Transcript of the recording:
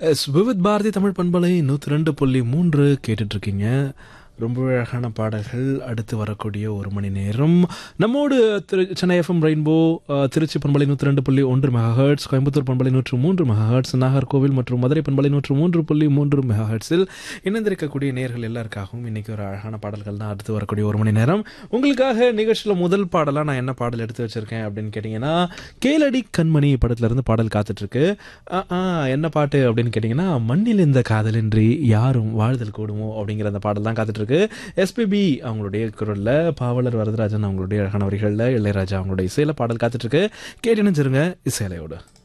S Vividh Bharathi Tamil பண்பலை நூற்றி ரெண்டு புள்ளி மூன்று கேட்டுட்டு இருக்கீங்க ரொம்ப அழகான பாடல்கள் அடுத்து வரக்கூடிய ஒரு மணி நேரம் நம்மோடு திரு Chennai FM Rainbow ah, Tiruchi பண்பலை நூற்றி ரெண்டு புள்ளி ஒன்று மெகாஹர்ட்ஸ் கோயம்புத்தூர் பண்பலை நூற்று மூன்று மெகாஹர்ட்ஸ் நாகர்கோவில் மற்றும் மதுரை பண்பலை நூற்று மூன்று புள்ளி மூன்று மெகாஹர்ட்ஸில் இணைந்திருக்கக்கூடிய நேர்கள் எல்லாருக்காகவும் இன்னைக்கு ஒரு அழகான பாடல்கள் தான் அடுத்து வரக்கூடிய ஒரு மணி நேரம் உங்களுக்காக நிகழ்ச்சியில் முதல் பாடலாக நான் என்ன பாடல் எடுத்து வச்சிருக்கேன் அப்படின்னு கேட்டிங்கன்னா கேளடி கண்மணி படத்துல இருந்து பாடல் காத்துட்டு இருக்கு ஆ, ஆ, என்ன பாட்டு அப்படின்னு கேட்டிங்கன்னா மண்ணில் இந்த காதலின்றி யாரும் வாழ்தல் கூடுமோ அப்படிங்கிற அந்த பாடல் தான் காத்துட்டு இருக்கு எஸ்பிபி அவங்களுடைய குரல்ல பாவலர் வரதராஜன் அவங்களுடைய அழகான வரிகளில் இளையராஜா அவங்களுடைய இசையில பாடல் காத்துட்டு இருக்கு கேட்டு நினைச்சிருங்க இசையிலையோட